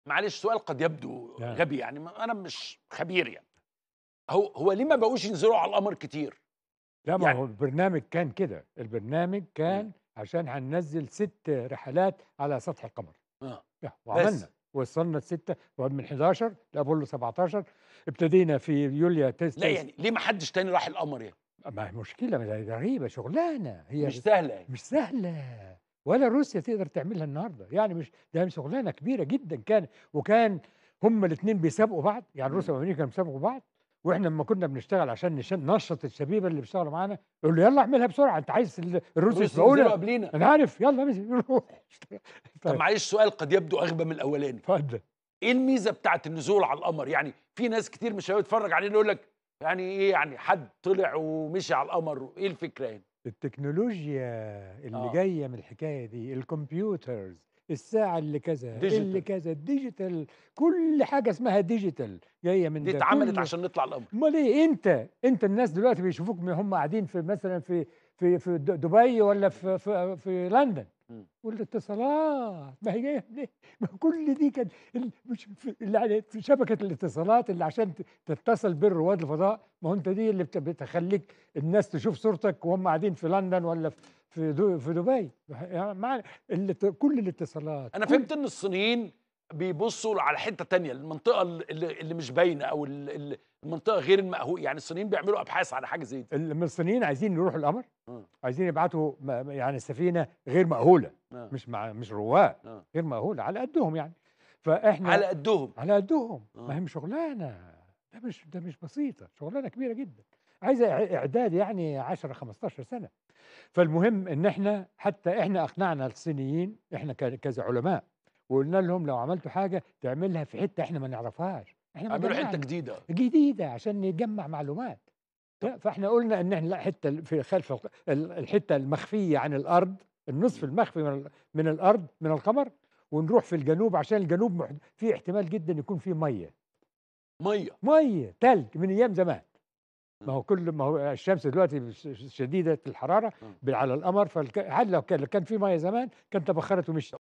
معلش سؤال قد يبدو نعم. غبي يعني ما- انا مش خبير يعني هو هو ليه ما بقوش ينزلوا على القمر كتير لا ما يعني- هو البرنامج كان كده البرنامج كان عشان هننزل ست رحلات على سطح القمر اه يا، وعملنا وصلنا الستة من 11 لأبولو 17 ابتدينا في يوليو تس لا يعني ليه ما حدش تاني راح القمر يعني ما هي مشكلة ما هي غريبة شغلانة هي مش سهله يعني مش سهلة ولا روسيا تقدر تعملها النهارده يعني مش ده شغلانة كبيرة جدا كان وكان هما الاثنين بيسابقوا بعض يعني روسيا وامريكا كانوا بيسابقوا بعض واحنا لما كنا بنشتغل عشان نش- ننشط الشبيبه اللي بيشتغلوا معانا يقول له يلا اعملها بسرعه انت عايز ال- الروس الروس ينزلوا يسبقونا قبلينا انا عارف يلا ماشي نروح طب طيب معلش سؤال قد يبدو اغبى من الاولاني اتفضل ايه الميزه بتاعت النزول على القمر يعني في ناس كتير مش هيتفرج علينا يقول لك يعني ايه يعني حد طلع ومشي على القمر ايه الفكره يعني التكنولوجيا اللي آه. جايه من الحكايه دي الكمبيوترز الساعه اللي كذا ديجيتال. اللي كذا الديجيتال كل حاجه اسمها ديجيتال جايه من دي ده اتعملت كله. عشان نطلع القمر امال ايه انت انت الناس دلوقتي بيشوفوك من هم قاعدين في مثلا في في في د- دبي ولا في في, في لندن مم. والاتصالات ما هي جايه منين؟ ما كل دي كان ال- مش في, اللي على- في شبكه الاتصالات اللي عشان ت- تتصل بين رواد الفضاء ما هو انت دي اللي بت- بتخليك الناس تشوف صورتك وهم قاعدين في لندن ولا في في, دو في دبي يعني مع اللي كل الاتصالات انا كل- فهمت ان الصينيين بيبصوا على حته تانية المنطقه اللي, اللي مش باينه او ال- ال- المنطقه غير المأهول يعني الصينيين بيعملوا ابحاث على حاجه زي دي المصريين عايزين يروحوا القمر آه. عايزين يبعتوا م- يعني سفينه غير مأهوله آه. مش مع مش رواد آه. غير مأهوله على قدهم يعني فاحنا على قدهم على قدهم آه. ما هي مش شغلانه ده مش ده مش بسيطه شغلانه كبيره جدا عايزه إع- اعداد يعني 10 15 سنه فالمهم ان احنا حتى احنا اقنعنا الصينيين احنا ك- كذا علماء وقلنا لهم لو عملتوا حاجه تعملها في حته احنا ما نعرفهاش احنا ما عملوا حته جمعنا. جديده جديده عشان نجمع معلومات لا، فاحنا قلنا ان احنا لا حته في خلف الق- ال- الحته المخفيه عن الارض النصف المخفي من ال- من الارض من القمر ونروح في الجنوب عشان الجنوب مح- فيه احتمال جدا يكون فيه ميه ميه ميه ثلج من ايام زمان ما هو كل ما هو الشمس دلوقتي ش- ش- شديده الحراره مم. على القمر فهل لو كان لو كان في ميه زمان كان تبخرت ومشت